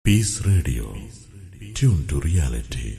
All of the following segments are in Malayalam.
Peace Radio. Tune to reality.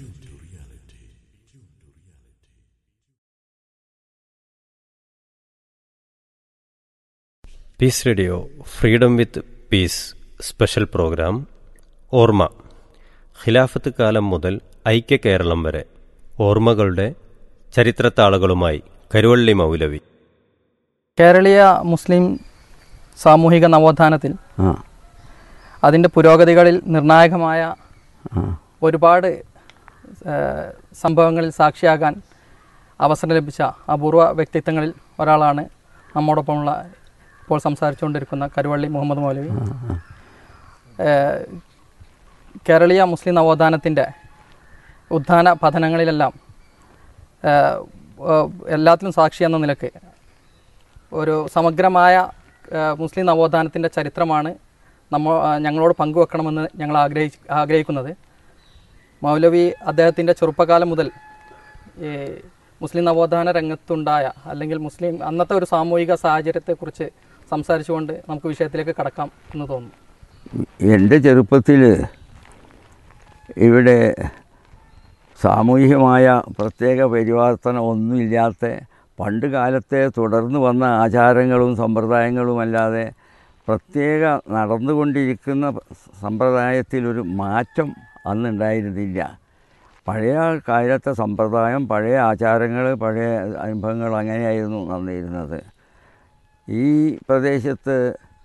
Peace radio freedom with peace special programme ഓർമ്മ ഖിലാഫത്ത് കാലം മുതൽ ഐക്യ കേരളം വരെ ഓർമ്മകളുടെ ചരിത്രത്താളുകളുമായി കരുവള്ളി മൗലവി കേരളീയ മുസ്ലിം സാമൂഹിക നവോത്ഥാനത്തിൽ ആ അതിൻ്റെ പുരോഗതികളിൽ നിർണായകമായ ആ ഒരുപാട് ഏഹ്, സംഭവങ്ങളിൽ സാക്ഷിയാകാൻ അവസരം ലഭിച്ച അപൂർവ വ്യക്തിത്വങ്ങളിൽ ഒരാളാണ് നമ്മോടൊപ്പമുള്ള ഇപ്പോൾ സംസാരിച്ചുകൊണ്ടിരിക്കുന്ന കരുവള്ളി മുഹമ്മദ് മൗലവി ഏഹ്, കേരളീയ മുസ്ലിം നവോത്ഥാനത്തിൻ്റെ ഉത്ഥാന പതനങ്ങളിലെല്ലാം ഏഹ്, ഏഹ്, എല്ലാത്തിലും സാക്ഷി എന്ന നിലക്ക് ഒരു സമഗ്രമായ ഏഹ്, മുസ്ലിം നവോത്ഥാനത്തിൻ്റെ ചരിത്രമാണ് നമ്മ ഏഹ്, ഞങ്ങളോട് പങ്കുവെക്കണമെന്ന് ഞങ്ങൾ ആഗ്രഹി ആഗ്രഹിക്കുന്നത് മൗലവി അദ്ദേഹത്തിൻ്റെ ചെറുപ്പകാലം മുതൽ ഈ മുസ്ലിം നവോത്ഥാന രംഗത്തുണ്ടായ അല്ലെങ്കിൽ മുസ്ലിം അന്നത്തെ ഒരു സാമൂഹിക സാഹചര്യത്തെക്കുറിച്ച് സംസാരിച്ചുകൊണ്ട് നമുക്ക് വിഷയത്തിലേക്ക് കടക്കാം എന്ന് തോന്നുന്നു എൻ്റെ ചെറുപ്പത്തിൽ ഇവിടെ സാമൂഹികമായ പ്രത്യേക പരിവർത്തനം ഒന്നുമില്ലാത്ത പണ്ട് കാലത്തെ തുടർന്ന് വന്ന ആചാരങ്ങളും സമ്പ്രദായങ്ങളുമല്ലാതെ പ്രത്യേക നടന്നുകൊണ്ടിരിക്കുന്ന സമ്പ്രദായത്തിലൊരു മാറ്റം അന്നുണ്ടായിരുന്നില്ല പഴയ കാലത്തെ സമ്പ്രദായം പഴയ ആചാരങ്ങൾ പഴയ അനുഭവങ്ങൾ അങ്ങനെയായിരുന്നു നടന്നിരുന്നത് ഈ പ്രദേശത്ത്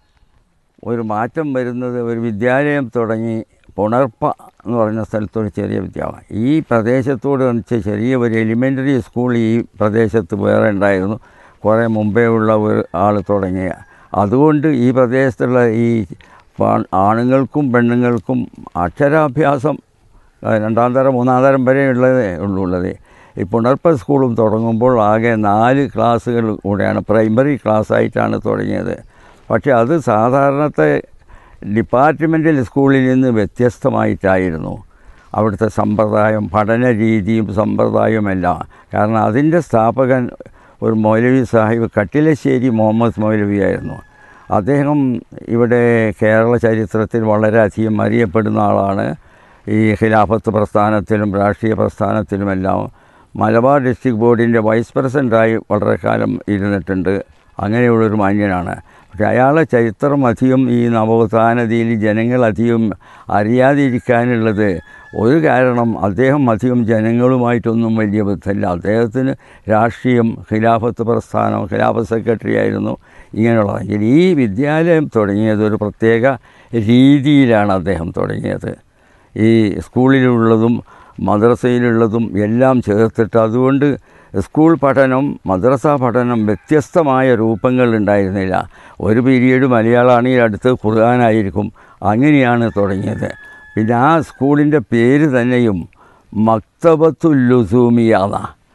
ഒരു മാറ്റം വരുന്നത് ഒരു വിദ്യാലയം തുടങ്ങി പുണർപ്പ എന്ന് പറഞ്ഞ സ്ഥലത്തൊരു ചെറിയ വിദ്യാലയം ഈ പ്രദേശത്തോട് വെച്ച് ചെറിയ ഒരു എലിമെൻ്ററി സ്കൂൾ ഈ പ്രദേശത്ത് വേറെ ഉണ്ടായിരുന്നു കുറേ മുമ്പേ ഉള്ള ഒരു ആൾ തുടങ്ങിയ അതുകൊണ്ട് ഈ പ്രദേശത്തുള്ള ഈ പാ- ആണുങ്ങൾക്കും പെണ്ണുങ്ങൾക്കും അക്ഷരാഭ്യാസം ആ, രണ്ടാം തരം മൂന്നാം തരം വരെ ഉള്ളതേ ഉള്ളുള്ളത് ഈ പുണർപ്പ സ്കൂളും തുടങ്ങുമ്പോൾ ആകെ നാല് ക്ലാസ്സുകൾ കൂടെയാണ് പ്രൈമറി ക്ലാസ് ആയിട്ടാണ് തുടങ്ങിയത് പക്ഷേ അത് സാധാരണത്തെ ഡിപ്പാർട്ട്മെൻ്റൽ സ്കൂളിൽ നിന്ന് വ്യത്യസ്തമായിട്ടായിരുന്നു അവിടുത്തെ സമ്പ്രദായം പഠന രീതിയും സമ്പ്രദായവുമെല്ലാം കാരണം അതിൻ്റെ സ്ഥാപകൻ ഒരു മൗലവി സാഹിബ് കട്ടിലശ്ശേരി മുഹമ്മദ് മൗലവിയായിരുന്നു അദ്ദേഹം ഇവിടെ കേരള ചരിത്രത്തിൽ വളരെയധികം അറിയപ്പെടുന്ന ആളാണ് ഈ ഖിലാഫത്ത് പ്രസ്ഥാനത്തിലും രാഷ്ട്രീയ പ്രസ്ഥാനത്തിലുമെല്ലാം മലബാർ ഡിസ്ട്രിക്ട് ബോർഡിൻ്റെ വൈസ് പ്രസിഡൻ്റായി വളരെ കാലം ഇരുന്നിട്ടുണ്ട് അങ്ങനെയുള്ളൊരു മാന്യനാണ് പക്ഷെ അയാളെ ചരിത്രം അധികം ഈ നവോത്ഥാനതയിൽ ജനങ്ങൾ അധികം അറിയാതിരിക്കാനുള്ളത് ഒരു കാരണം അദ്ദേഹം അധികം ജനങ്ങളുമായിട്ടൊന്നും വലിയ ബന്ധമില്ല അദ്ദേഹത്തിന് രാഷ്ട്രീയം ഖിലാഫത്ത് പ്രസ്ഥാനം ഖിലാഫത്ത് സെക്രട്ടറി ആയിരുന്നു ഇങ്ങനെയുള്ളതെങ്കിൽ ഈ വിദ്യാലയം തുടങ്ങിയത് ഒരു പ്രത്യേക രീതിയിലാണ് അദ്ദേഹം തുടങ്ങിയത് ഈ സ്കൂളിലുള്ളതും മദ്രസയിലുള്ളതും എല്ലാം ചേർത്തിട്ട് അതുകൊണ്ട് സ്കൂൾ പഠനം മദ്രസ പഠനം വ്യത്യസ്തമായ രൂപങ്ങൾ ഉണ്ടായിരുന്നില്ല ഒരു പീരീഡ് മലയാളമാണെങ്കിൽ അടുത്ത് ഖുർആനായിരിക്കും അങ്ങനെയാണ് തുടങ്ങിയത് പിന്നെ ആ സ്കൂളിൻ്റെ പേര് തന്നെയും മക്തബത്തുല്ലുസൂമിയാന്ന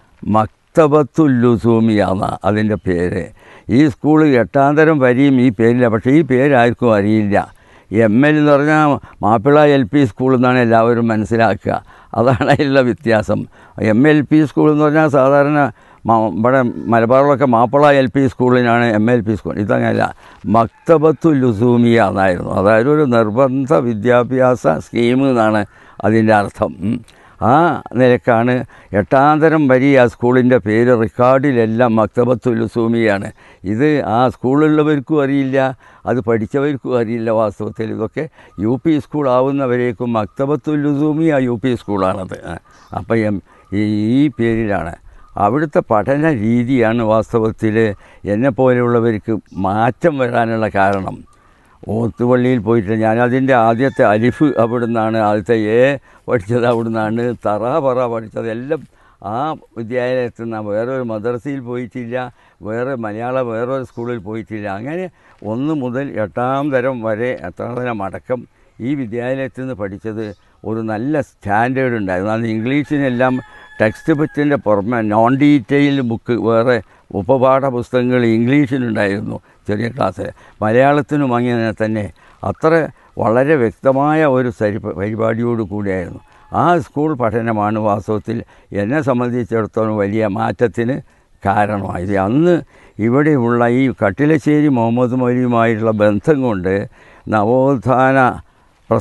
മക്തബത്തുല്ലുസൂമിയാന്ന അതിൻ്റെ പേര് ഈ സ്കൂൾ എട്ടാം തരം വരിയും ഈ പേരില്ല പക്ഷേ ഈ പേരാർക്കും അറിയില്ല എം എൽ എന്ന് പറഞ്ഞാൽ മാപ്പിള എൽ പി സ്കൂൾ എന്നാണ് എല്ലാവരും മനസ്സിലാക്കുക അതാണ് അതിലുള്ള വ്യത്യാസം എം എൽ പി സ്കൂൾ എന്ന് പറഞ്ഞാൽ സാധാരണ മ- ഇവിടെ മലബാറിലൊക്കെ മാപ്പിള എൽ പി സ്കൂളിനാണ് എം എൽ പി സ്കൂൾ ഇതങ്ങനെയല്ല മക്തബത്തു ലുസൂമിയ എന്നായിരുന്നു അതായത് ഒരു നിർബന്ധ വിദ്യാഭ്യാസ സ്കീം എന്നാണ് അതിൻ്റെ അർത്ഥം ഉം. ആ നിലക്കാണ് എട്ടാന്തരം വരി ആ സ്കൂളിൻ്റെ പേര് റെക്കോർഡിലെല്ലാം മക്തബത്തുൽ ലുസൂമിയാണ് ഇത് ആ സ്കൂളിലുള്ളവർക്കും അറിയില്ല അത് പഠിച്ചവർക്കും അറിയില്ല വാസ്തവത്തിൽ ഇതൊക്കെ യു പി സ്കൂൾ ആവുന്നവരേക്കും മക്തബത്തുൽ ലുസൂമി ആ യു പി സ്കൂളാണത് അപ്പം എം ഈ ഈ പേരിലാണ് അവിടുത്തെ പഠന രീതിയാണ് വാസ്തവത്തിൽ എന്നെപ്പോലെയുള്ളവർക്ക് മാറ്റം വരാനുള്ള കാരണം ഓത്തുപള്ളിയിൽ പോയിട്ട് ഞാൻ അതിൻ്റെ ആദ്യത്തെ അലിഫ് അവിടെ നിന്നാണ് ആദ്യത്തെ എ പഠിച്ചത് അവിടെ നിന്നാണ് തറ പറ പഠിച്ചത് എല്ലാം ആ വിദ്യാലയത്തിൽ നിന്ന് വേറൊരു മദ്രസയിൽ പോയിട്ടില്ല വേറെ മലയാളം വേറൊരു സ്കൂളിൽ പോയിട്ടില്ല അങ്ങനെ ഒന്ന് മുതൽ എട്ടാം തരം വരെ എട്ടാം തരം അടക്കം ഈ വിദ്യാലയത്തിൽ നിന്ന് പഠിച്ചത് ഒരു നല്ല സ്റ്റാൻഡേർഡ് ഉണ്ടായിരുന്നു അന്ന് ഇംഗ്ലീഷിനെല്ലാം ടെക്സ്റ്റ് ബുക്കിൻ്റെ പുറമെ നോൺ ഡീറ്റെയിൽ ബുക്ക് വേറെ ഉപപാഠ പുസ്തകങ്ങൾ ഇംഗ്ലീഷിലുണ്ടായിരുന്നു ചെറിയ ക്ലാസ്സിൽ മലയാളത്തിനും അങ്ങനെ തന്നെ അത്ര വളരെ വ്യക്തമായ ഒരു സരി പരിപാടിയോട് കൂടിയായിരുന്നു ആ സ്കൂൾ പഠനമാണ് വാസ്തവത്തിൽ എന്നെ സംബന്ധിച്ചിടത്തോളം വലിയ മാറ്റത്തിന് കാരണമായത് അന്ന് ഇവിടെയുള്ള ഈ കട്ടിലശ്ശേരി മുഹമ്മദ് മൗലിയുമായിട്ടുള്ള ബന്ധം കൊണ്ട് നവോത്ഥാന